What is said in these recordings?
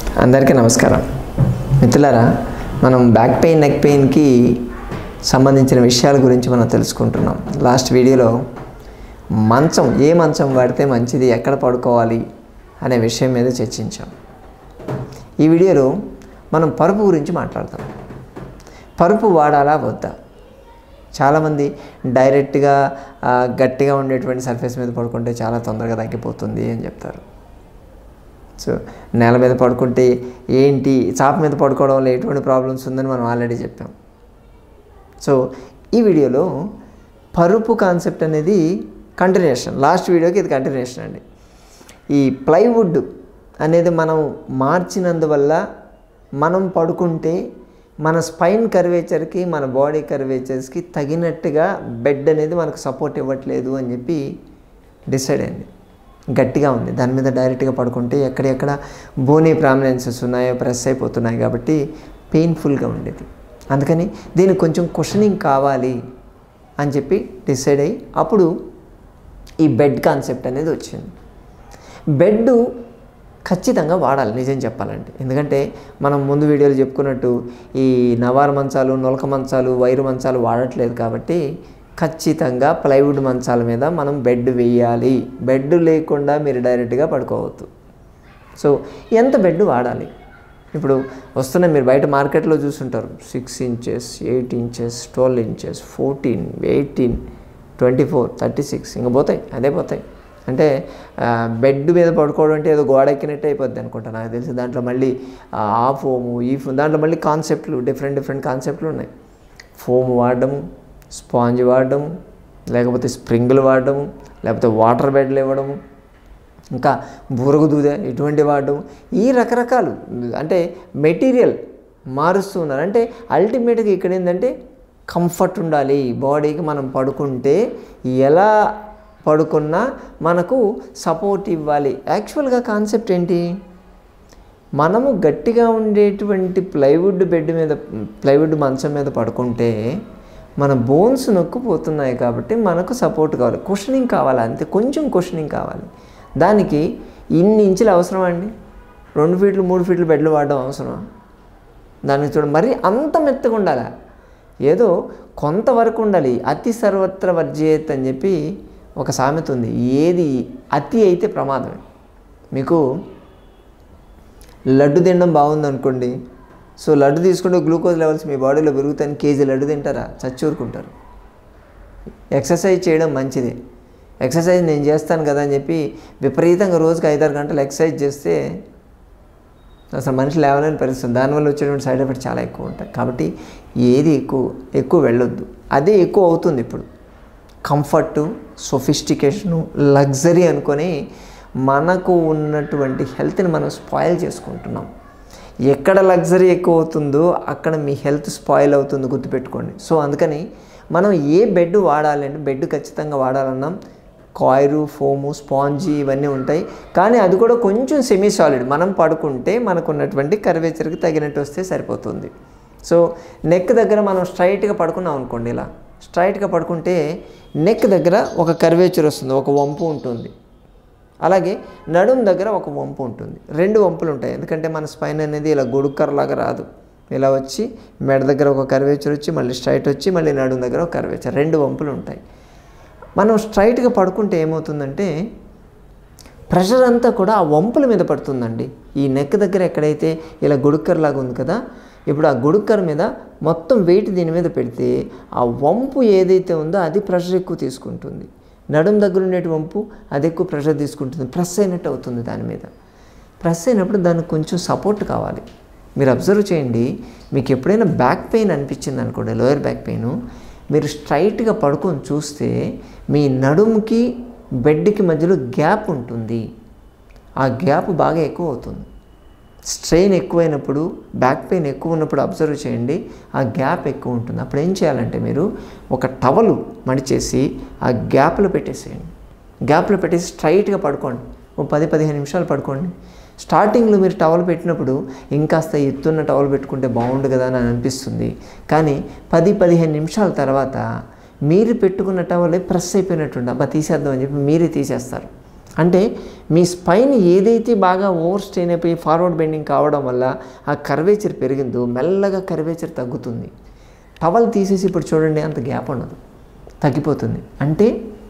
అందరికీ నమస్కారం మిత్రులారా మనం బ్యాక్ పెయిన్ నెక్ పెయిన్కి సంబంధించిన విషయాల గురించి మనం తెలుసుకుంటున్నాం లాస్ట్ వీడియోలో మంచం ఏ మంచం వాడితే మంచిది ఎక్కడ పడుకోవాలి అనే విషయం మీద చర్చించాం ఈ వీడియోలో మనం పరుపు గురించి మాట్లాడతాం పరుపు వాడాలా వద్దా చాలామంది డైరెక్ట్గా ఆ, గట్టిగా ఉండేటువంటి సర్ఫేస్ మీద పడుకుంటే చాలా తొందరగా తగ్గిపోతుంది అని చెప్తారు సో నేల మీద పడుకుంటే ఏంటి చాప మీద పడుకోవడం వల్ల ఎటువంటి ప్రాబ్లమ్స్ ఉందని మనం ఆల్రెడీ చెప్పాం సో ఈ వీడియోలో పరుపు కాన్సెప్ట్ అనేది కంటిన్యూషన్ లాస్ట్ వీడియోకి ఇది కంటిన్యూషన్ అండి ఈ ప్లైవుడ్ అనేది మనం మార్చినందువల్ల మనం పడుకుంటే మన స్పైన్ కర్వేచర్కి మన బాడీ కర్వేచర్స్కి తగినట్టుగా బెడ్ అనేది మనకు సపోర్ట్ ఇవ్వట్లేదు అని చెప్పి డిసైడ్ అయింది గట్టిగా ఉంది దాని మీద డైరెక్ట్గా పడుకుంటే ఎక్కడెక్కడ బోనీ ప్రామినెన్సెస్ ఉన్నాయో ప్రెస్ అయిపోతున్నాయి కాబట్టి పెయిన్ఫుల్గా ఉండేది అందుకని దీనికి కొంచెం క్వశ్చనింగ్ కావాలి అని చెప్పి డిసైడ్ అయ్యి అప్పుడు ఈ బెడ్ కాన్సెప్ట్ అనేది వచ్చింది బెడ్ ఖచ్చితంగా వాడాలి నిజం చెప్పాలంటే ఎందుకంటే మనం ముందు వీడియోలు చెప్పుకున్నట్టు ఈ నవారు మంచాలు నొలక మంచాలు వైరు మంచాలు వాడట్లేదు కాబట్టి ఖచ్చితంగా ప్లైవుడ్ మంచాల మీద మనం బెడ్ వేయాలి బెడ్ లేకుండా మీరు డైరెక్ట్గా పడుకోవద్దు సో ఎంత బెడ్ వాడాలి ఇప్పుడు వస్తున్న మీరు బయట మార్కెట్లో చూసుంటారు six inches eight inches twelve inches fourteen eighteen twenty four thirty six ఇంకా పోతాయి అదే పోతాయి అంటే ఆ, బెడ్ మీద పడుకోవడం అంటే ఏదో గోడ ఎక్కినట్టు అయిపోద్ది అనుకుంటా నాకు తెలిసి దాంట్లో మళ్ళీ ఆ ఆ ఫోము ఈ ఫోమ్ దాంట్లో మళ్ళీ కాన్సెప్ట్లు డిఫరెంట్ డిఫరెంట్ కాన్సెప్ట్లు ఉన్నాయి ఫోమ్ వాడడము స్పాంజ్ వాడడము లేకపోతే స్ప్రింగులు వాడడము లేకపోతే వాటర్ బెడ్లు ఇవ్వడము ఇంకా బూరగు దూద ఇటువంటి వాడడం ఈ రకరకాలు అంటే మెటీరియల్ మారుస్తూ ఉన్నారు అంటే అల్టిమేట్గా ఇక్కడ ఏంటంటే కంఫర్ట్ ఉండాలి బాడీకి మనం పడుకుంటే ఎలా పడుకున్నా మనకు సపోర్ట్ ఇవ్వాలి యాక్చువల్గా కాన్సెప్ట్ ఏంటి మనము గట్టిగా ఉండేటువంటి ప్లైవుడ్ బెడ్ మీద ప్లైవుడ్ మంచం మీద పడుకుంటే మన బోన్స్ నొక్కుపోతున్నాయి కాబట్టి మనకు సపోర్ట్ కావాలి క్వశ్చనింగ్ కావాలి అంతే కొంచెం క్వశ్చనింగ్ కావాలి దానికి ఇన్ని ఇంచులు అవసరమా అండి రెండు ఫీట్లు మూడు ఫీట్లు బెడ్లు వాడడం అవసరమా దానికి చూడ మరి అంత మెత్తగా ఉండాలా ఏదో కొంతవరకు ఉండాలి అతి సర్వత్ర వర్జేత్ అని చెప్పి ఒక సామెత ఉంది ఏది అతి అయితే ప్రమాదమే మీకు లడ్డు తినడం బాగుంది అనుకోండి సో లడ్డు తీసుకుంటే గ్లూకోజ్ లెవెల్స్ మీ బాడీలో పెరుగుతాయని కేజీ లడ్డు తింటారా చచ్చూరుకుంటారు ఎక్సర్సైజ్ చేయడం మంచిదే ఎక్సర్సైజ్ నేను చేస్తాను కదా అని చెప్పి విపరీతంగా రోజుకి ఐదారు గంటలు ఎక్సర్సైజ్ చేస్తే అసలు మనిషి లేవలేని పరిస్థితి దానివల్ల వచ్చేటువంటి సైడ్ ఎఫెక్ట్స్ చాలా ఎక్కువ ఉంటాయి కాబట్టి ఏది ఎక్కువ ఎక్కువ వెళ్ళొద్దు అదే ఎక్కువ అవుతుంది ఇప్పుడు కంఫర్టు సొఫిస్టికేషను లగ్జరీ అనుకొని మనకు ఉన్నటువంటి హెల్త్ని మనం స్పాయిల్ చేసుకుంటున్నాం ఎక్కడ లగ్జరీ ఎక్కువ అవుతుందో అక్కడ మీ హెల్త్ స్పాయిల్ అవుతుంది గుర్తుపెట్టుకోండి సో అందుకని మనం ఏ బెడ్ వాడాలి అంటే బెడ్ ఖచ్చితంగా వాడాలన్నాం కాయిరు ఫోము స్పాంజీ ఇవన్నీ ఉంటాయి కానీ అది కూడా కొంచెం సెమీ సాలిడ్ మనం పడుకుంటే మనకు ఉన్నటువంటి కర్వేచర్కి తగినట్టు వస్తే సరిపోతుంది సో నెక్ దగ్గర మనం స్ట్రైట్గా పడుకున్నాం అనుకోండి ఇలా స్ట్రైట్గా పడుకుంటే నెక్ దగ్గర ఒక కర్వేచర్ వస్తుంది ఒక వంపు ఉంటుంది అలాగే నడుం దగ్గర ఒక వంపు ఉంటుంది రెండు వంపులు ఉంటాయి ఎందుకంటే మన స్పైన్ అనేది ఇలా గొడుక్కరలాగా రాదు ఇలా వచ్చి మెడ దగ్గర ఒక కర్వేచర్ వచ్చి మళ్ళీ స్ట్రైట్ వచ్చి మళ్ళీ నడుం దగ్గర ఒక కర్వేచర్ రెండు వంపులు ఉంటాయి మనం స్ట్రైట్గా పడుకుంటే ఏమవుతుందంటే ప్రెషర్ అంతా కూడా ఆ వంపుల మీద పడుతుందండి ఈ నెక్ దగ్గర ఎక్కడైతే ఇలా గొడుక్కర్లాగా ఉంది కదా ఇప్పుడు ఆ గొడుక్కర్ మీద మొత్తం వెయిట్ దీని మీద పెడితే ఆ వంపు ఏదైతే ఉందో అది ప్రెషర్ ఎక్కువ తీసుకుంటుంది నడుం దగ్గర ఉండే వంపు అది ఎక్కువ ప్రెషర్ తీసుకుంటుంది ప్రెస్ అయినట్టు అవుతుంది దాని మీద ప్రెస్ అయినప్పుడు దానికి కొంచెం సపోర్ట్ కావాలి మీరు అబ్జర్వ్ చేయండి మీకు ఎప్పుడైనా బ్యాక్ పెయిన్ అనిపించింది అనుకోండి లోయర్ బ్యాక్ పెయిన్ మీరు స్ట్రైట్గా పడుకొని చూస్తే మీ నడుముకి బెడ్కి మధ్యలో గ్యాప్ ఉంటుంది ఆ గ్యాప్ బాగా ఎక్కువ అవుతుంది స్ట్రెయిన్ ఎక్కువైనప్పుడు బ్యాక్ పెయిన్ ఎక్కువ ఉన్నప్పుడు అబ్జర్వ్ చేయండి ఆ గ్యాప్ ఎక్కువ ఉంటుంది అప్పుడు ఏం చేయాలంటే మీరు ఒక టవలు మడిచేసి ఆ గ్యాప్లో పెట్టేసేయండి గ్యాప్లో పెట్టేసి స్ట్రైట్గా పడుకోండి ఓ పది పదిహేను నిమిషాలు పడుకోండి స్టార్టింగ్లో మీరు టవల్ పెట్టినప్పుడు ఇంకాస్త ఎత్తున్న టవల్ పెట్టుకుంటే బాగుండు కదా అని అనిపిస్తుంది కానీ పది పదిహేను నిమిషాల తర్వాత మీరు పెట్టుకున్న టవలే ప్రెస్ అయిపోయినట్టుండి అబ్బా తీసేద్దాం అని చెప్పి మీరే తీసేస్తారు అంటే మీ స్పైన్ ఏదైతే బాగా ఓవర్ స్ట్రెయిన్ అయిపోయి ఫార్వర్డ్ బెండింగ్ కావడం వల్ల ఆ కర్వేచర్ పెరిగిందో మెల్లగా కర్వేచర్ తగ్గుతుంది టవల్ తీసేసి ఇప్పుడు చూడండి అంత గ్యాప్ ఉండదు తగ్గిపోతుంది అంటే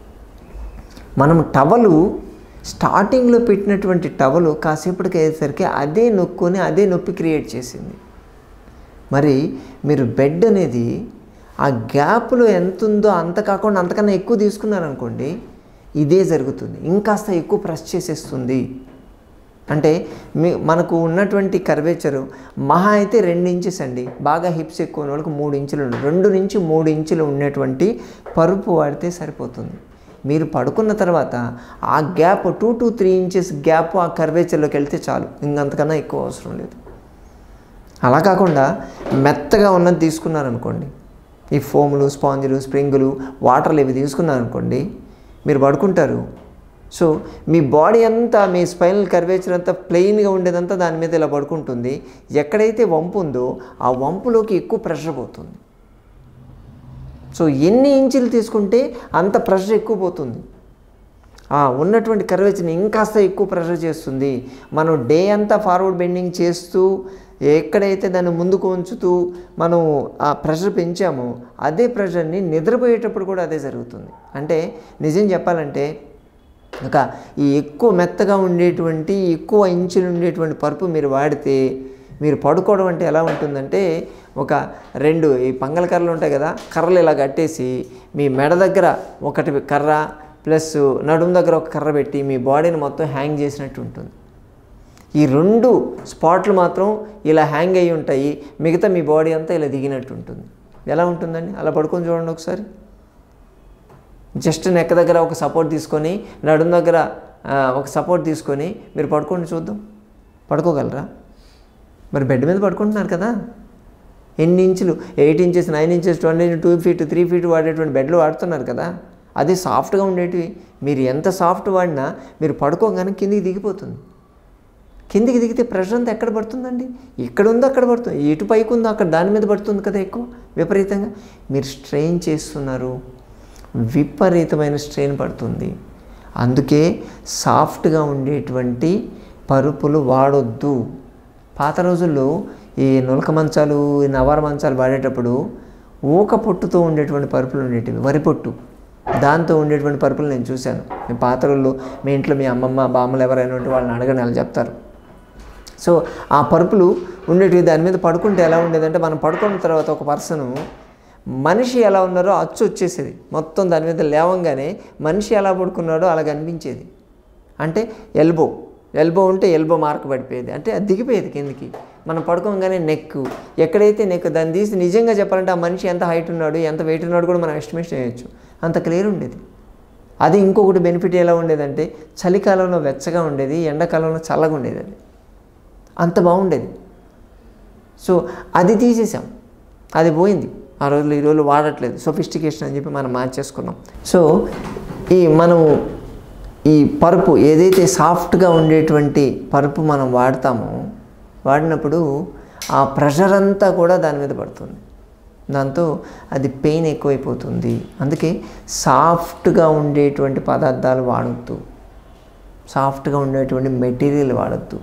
మనం టవలు స్టార్టింగ్లో పెట్టినటువంటి టవలు కాసేపటికి అయ్యేసరికి అదే నొక్కుని అదే నొప్పి క్రియేట్ చేసింది మరి మీరు బెడ్ అనేది ఆ గ్యాప్లో ఎంత ఉందో అంత కాకుండా అంతకన్నా ఎక్కువ తీసుకున్నారనుకోండి ఇదే జరుగుతుంది ఇంకాస్త ఎక్కువ ప్రెస్ చేసేస్తుంది అంటే మీ మనకు ఉన్నటువంటి కర్వేచరు మహా అయితే రెండు ఇంచెస్ అండి బాగా హిప్స్ ఎక్కువ ఉన్న వాళ్ళకి మూడు ఇంచులు ఉన్నాయి రెండు నుంచి మూడు ఇంచులు ఉన్నటువంటి పరుపు వాడితే సరిపోతుంది మీరు పడుకున్న తర్వాత ఆ gap two to three inches gap ఆ కర్వేచర్లోకి వెళ్తే చాలు ఇంకంతకన్నా ఎక్కువ అవసరం లేదు అలా కాకుండా మెత్తగా ఉన్నది తీసుకున్నారనుకోండి ఈ ఫోములు స్పాంజులు స్ప్రింగులు వాటర్లు ఇవి తీసుకున్నారనుకోండి మీరు పడుకుంటారు సో మీ బాడీ అంతా మీ స్పైనల్ కర్వేచర్ అంతా ప్లెయిన్గా ఉండేదంతా దాని మీద ఇలా పడుకుంటుంది ఎక్కడైతే వంపు ఉందో ఆ వంపులోకి ఎక్కువ ప్రెషర్ పోతుంది సో ఎన్ని ఇంచులు తీసుకుంటే అంత ప్రెషర్ ఎక్కువ పోతుంది ఆ ఉన్నటువంటి కర్వేచర్ని ఇంకాస్త ఎక్కువ ప్రెషర్ చేస్తుంది మనం డే అంతా ఫార్వర్డ్ బెండింగ్ చేస్తూ ఎక్కడైతే దాన్ని ముందుకు ఉంచుతూ మనం ఆ ప్రెషర్ పెంచామో అదే ప్రెషర్ని నిద్రపోయేటప్పుడు కూడా అదే జరుగుతుంది అంటే నిజం చెప్పాలంటే ఒక ఈ ఎక్కువ మెత్తగా ఉండేటువంటి ఎక్కువ ఇంచులు ఉండేటువంటి పరుపు మీరు వాడితే మీరు పడుకోవడం అంటే ఎలా ఉంటుందంటే ఒక రెండు ఈ పంగల కర్రలు ఉంటాయి కదా కర్రలు ఇలా కట్టేసి మీ మెడ దగ్గర ఒకటి కర్ర ప్లస్ నడుము దగ్గర ఒక కర్ర పెట్టి మీ బాడీని మొత్తం హ్యాంగ్ చేసినట్టు ఉంటుంది ఈ రెండు స్పాట్లు మాత్రం ఇలా హ్యాంగ్ అయ్యి ఉంటాయి మిగతా మీ బాడీ అంతా ఇలా దిగినట్టు ఉంటుంది ఎలా ఉంటుందండి అలా పడుకొని చూడండి ఒకసారి జస్ట్ నెక్ దగ్గర ఒక సపోర్ట్ తీసుకొని నడుం దగ్గర ఆ, ఒక సపోర్ట్ తీసుకొని మీరు పడుకోండి చూద్దాం పడుకోగలరా మరి బెడ్ మీద పడుకుంటున్నారు కదా ఎన్ని ఇంచులు eight inches nine inches twenty two feet three feet వాడేటువంటి బెడ్లు వాడుతున్నారు కదా అది సాఫ్ట్గా ఉండేటివి మీరు ఎంత సాఫ్ట్ వాడినా మీరు పడుకోగానే కిందికి దిగిపోతుంది కిందికి దిగితే ప్రెషర్ అంతా ఎక్కడ పడుతుందండి ఇక్కడ ఉందో అక్కడ పడుతుంది ఎటు పైకి ఉందో అక్కడ దాని మీద పడుతుంది కదా ఎక్కువ విపరీతంగా మీరు స్ట్రెయిన్ చేస్తున్నారు విపరీతమైన స్ట్రెయిన్ పడుతుంది అందుకే సాఫ్ట్గా ఉండేటువంటి పరుపులు వాడొద్దు పాత రోజుల్లో ఈ నులక మంచాలు ఈ నవార మంచాలు వాడేటప్పుడు ఊక పొట్టుతో ఉండేటువంటి పరుపులు ఉండేటివి వరి పొట్టు దాంతో ఉండేటువంటి పరుపులు నేను చూశాను మీ పాత రోజుల్లో మీ ఇంట్లో మీ అమ్మమ్మ బామ్మలు ఎవరైనా ఉంటే వాళ్ళని అడగని వాళ్ళు చెప్తారు సో ఆ పరుపులు ఉండేటివి దాని మీద పడుకుంటే ఎలా ఉండేదంటే మనం పడుకున్న తర్వాత ఒక పర్సను మనిషి ఎలా ఉన్నారో అచ్చు వచ్చేసేది మొత్తం దాని మీద లేవంగానే మనిషి ఎలా పడుకున్నాడో అలాగ అనిపించేది అంటే ఎల్బో ఎల్బో ఉంటే ఎల్బో మార్క్ పడిపోయేది అంటే అది దిగిపోయేది కిందికి మనం పడుకోగానే నెక్ ఎక్కడైతే నెక్ దాన్ని తీసి నిజంగా చెప్పాలంటే ఆ మనిషి ఎంత హైట్ ఉన్నాడు ఎంత వెయిట్ ఉన్నాడు కూడా మనం ఎస్టిమేట్ చేయొచ్చు అంత క్లియర్ ఉండేది అది ఇంకొకటి బెనిఫిట్ ఎలా ఉండేదంటే చలికాలంలో వెచ్చగా ఉండేది ఎండాకాలంలో చల్లగా ఉండేది అది అంత బాగుండేది సో అది తీసేసాం అది పోయింది ఆ రోజులు ఈ రోజులు వాడట్లేదు సొఫిస్టికేషన్ అని చెప్పి మనం మార్చేసుకున్నాం సో ఈ మనం ఈ పరుపు ఏదైతే సాఫ్ట్గా ఉండేటువంటి పరుపు మనం వాడతామో వాడినప్పుడు ఆ ప్రెషర్ అంతా కూడా దాని మీద పడుతుంది దాంతో అది పెయిన్ ఎక్కువైపోతుంది అందుకే సాఫ్ట్గా ఉండేటువంటి పదార్థాలు వాడద్దు సాఫ్ట్గా ఉండేటువంటి మెటీరియల్ వాడద్దు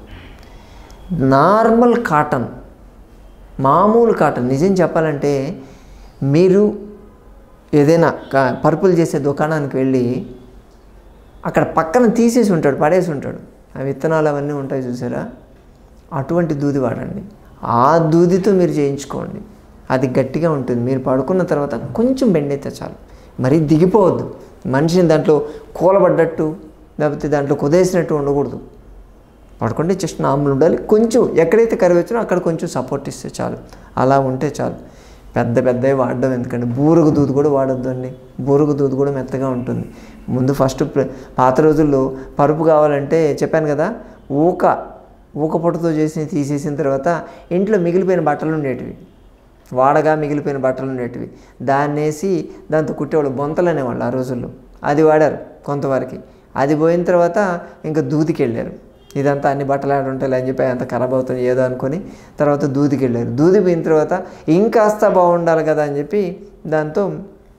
నార్మల్ కాటన్ మామూలు కాటన్ నిజం చెప్పాలంటే మీరు ఏదైనా క- పరుపులు చేసే దుకాణానికి వెళ్ళి అక్కడ పక్కన తీసేసి ఉంటాడు పడేసి ఉంటాడు ఆ విత్తనాలు అవన్నీ ఉంటాయి చూసారా అటువంటి దూది వాడండి ఆ దూదితో మీరు చేయించుకోండి అది గట్టిగా ఉంటుంది మీరు పడుకున్న తర్వాత కొంచెం బెండ్ అయితే చాలు మరీ దిగిపోవద్దు మనిషిని దాంట్లో కూలబడ్డట్టు లేకపోతే దాంట్లో కుదేసినట్టు ఉండకూడదు పడుకుంటే జస్ట్ నార్మల్ ఉండాలి కొంచెం ఎక్కడైతే కరివి వచ్చినా అక్కడ కొంచెం సపోర్ట్ ఇస్తే చాలు అలా ఉంటే చాలు పెద్ద పెద్దవి వాడడం ఎందుకంటే బూరుగు దూది కూడా వాడొద్దు అండి బూరుగు దూది కూడా మెత్తగా ఉంటుంది ముందు ఫస్ట్ ప్ర- పాత రోజుల్లో పరుపు కావాలంటే చెప్పాను కదా ఊక ఊక పొట్టుతో చేసి తీసేసిన తర్వాత ఇంట్లో మిగిలిపోయిన బట్టలు ఉండేటివి వాడగా మిగిలిపోయిన బట్టలు ఉండేటివి దాన్ని వేసి దాంతో కుట్టేవాళ్ళు బొంతలు అనేవాళ్ళు ఆ రోజుల్లో అది వాడారు కొంతవరకు అది పోయిన తర్వాత ఇంకా దూదికి వెళ్ళారు ఇదంతా అన్ని బట్టలు ఆడ ఉంటాయి అని చెప్పి అంత ఖరాబ్ అవుతుంది ఏదో అనుకొని తర్వాత దూదికి వెళ్ళారు దూది పోయిన తర్వాత ఇంకాస్త బాగుండాలి కదా అని చెప్పి దాంతో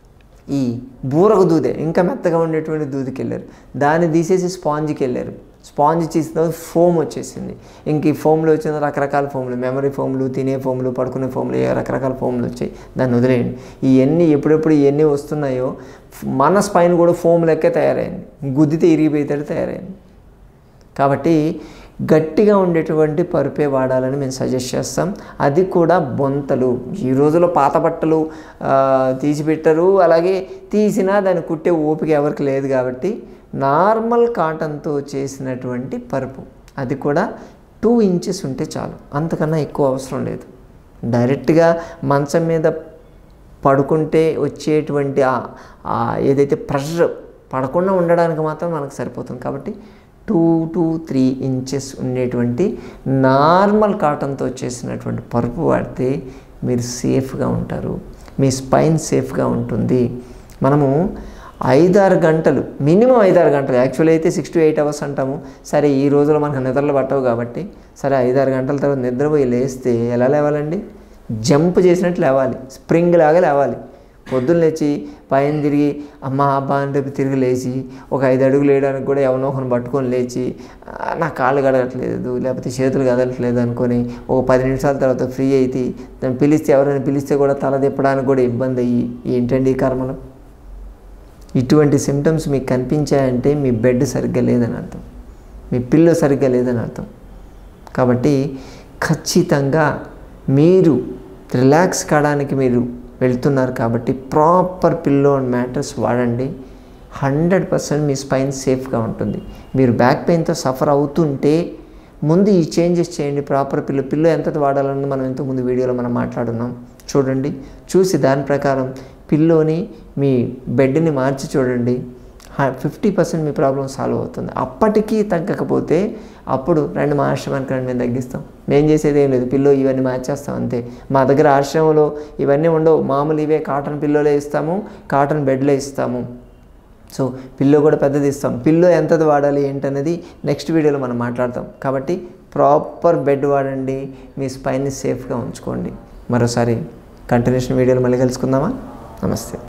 ఈ బూరకు దూదే ఇంకా మెత్తగా ఉండేటువంటి దూదికి వెళ్ళారు దాన్ని తీసేసి స్పాంజ్కి వెళ్ళారు స్పాంజ్ చేసిన తర్వాత ఫోమ్ వచ్చేసింది ఇంక ఈ ఫోమ్లో వచ్చిన రకరకాల ఫోమ్లు మెమరీ ఫోమ్లు తినే ఫోమ్లు పడుకునే ఫోమ్లు ఏ రకరకాల ఫోమ్లు వచ్చాయి దాన్ని వదిలేయండి ఇవన్నీ ఎప్పుడెప్పుడు ఇవన్నీ వస్తున్నాయో మన స్పైన్ కూడా ఫోమ్ లెక్కే తయారైంది గుద్దితే ఇరిగిపోయేటట్టు తయారైంది కాబట్టి గట్టిగా ఉండేటువంటి పరుపే వాడాలని మేము సజెస్ట్ చేస్తాం అది కూడా బొంతలు ఈ రోజుల్లో పాత బట్టలు ఆ, తీసిపెట్టరు అలాగే తీసినా దాన్ని కుట్టే ఓపిక ఎవరికి లేదు కాబట్టి నార్మల్ కాటన్తో చేసినటువంటి పరుపు అది కూడా టూ ఇంచెస్ ఉంటే చాలు అంతకన్నా ఎక్కువ అవసరం లేదు డైరెక్ట్గా మంచం మీద పడుకుంటే వచ్చేటువంటి ఆ- ఆ ఏదైతే ప్రెషర్ పడకుండా ఉండడానికి మాత్రం మనకు సరిపోతుంది కాబట్టి టూ టు త్రీ ఇంచెస్ ఉండేటువంటి నార్మల్ కాటన్తో చేసినటువంటి పరుపు వాడితే మీరు సేఫ్గా ఉంటారు మీ స్పైన్ సేఫ్గా ఉంటుంది మనము ఐదారు గంటలు మినిమం ఐదారు గంటలు యాక్చువల్ అయితే సిక్స్ టు ఎయిట్ అవర్స్ అంటాము సరే ఈ రోజులో మనకు నిద్రలు పట్టవు కాబట్టి సరే ఐదారు గంటల తర్వాత నిద్రపోయి లేస్తే ఎలా లేవాలండి జంప్ చేసినట్టు లేవాలి స్ప్రింగ్ లాగా లేవాలి పొద్దున్న లేచి పైన తిరిగి అమ్మ అబ్బా అని చెప్పి తిరిగి లేచి ఒక ఐదు అడుగులు వేయడానికి కూడా ఎవరినో ఒకరిని పట్టుకొని లేచి "ఆ, నా కాళ్ళు కడగట్లేదు లేకపోతే చేతులు కదలట్లేదు అనుకొని ఒక పది నిమిషాల తర్వాత ఫ్రీ అయితే దాన్ని పిలిస్తే ఎవరైనా పిలిస్తే కూడా తల తిప్పడానికి కూడా ఇబ్బంది అయ్యి ఏంటండి ఈ కర్మలు ఇటువంటి సిమ్టమ్స్ మీకు కనిపించాయంటే మీ బెడ్ సరిగ్గా లేదని అర్థం మీ పిల్లో సరిగ్గా లేదని అర్థం కాబట్టి ఖచ్చితంగా మీరు రిలాక్స్ కావడానికి మీరు వెళ్తున్నారు కాబట్టి ప్రాపర్ పిల్లో అండ్ మ్యాటర్స్ వాడండి హండ్రెడ్ పర్సెంట్ మీ స్పైన్ సేఫ్గా ఉంటుంది మీరు బ్యాక్ పెయిన్తో సఫర్ అవుతుంటే ముందు ఈ చేంజెస్ చేయండి ప్రాపర్ పిల్లో పిల్లో ఎంత వాడాలన్నది మనం ఇంతకుముందు వీడియోలో మనం మాట్లాడున్నాం చూడండి చూసి దాని ప్రకారం పిల్లోని మీ బెడ్ని మార్చి చూడండి ఫిఫ్టీ పర్సెంట్ మీ ప్రాబ్లం సాల్వ్ అవుతుంది అప్పటికీ తగ్గకపోతే అప్పుడు రెండు మా ఆశ్రమానికి రండి మేము తగ్గిస్తాం మేము చేసేది ఏం లేదు పిల్లో ఇవన్నీ మార్చేస్తాం అంతే మా దగ్గర ఆశ్రమంలో ఇవన్నీ ఉండవు మామూలు ఇవే కాటన్ పిల్లోలే ఇస్తాము కాటన్ బెడ్లే ఇస్తాము సో పిల్లో కూడా పెద్దది ఇస్తాం పిల్లో ఎంతది వాడాలి ఏంటనేది నెక్స్ట్ వీడియోలో మనం మాట్లాడతాం కాబట్టి ప్రాపర్ బెడ్ వాడండి మీ స్పైన్ని సేఫ్గా ఉంచుకోండి మరోసారి కంటిన్యూషన్ వీడియోలో మళ్ళీ కలుసుకుందామా నమస్తే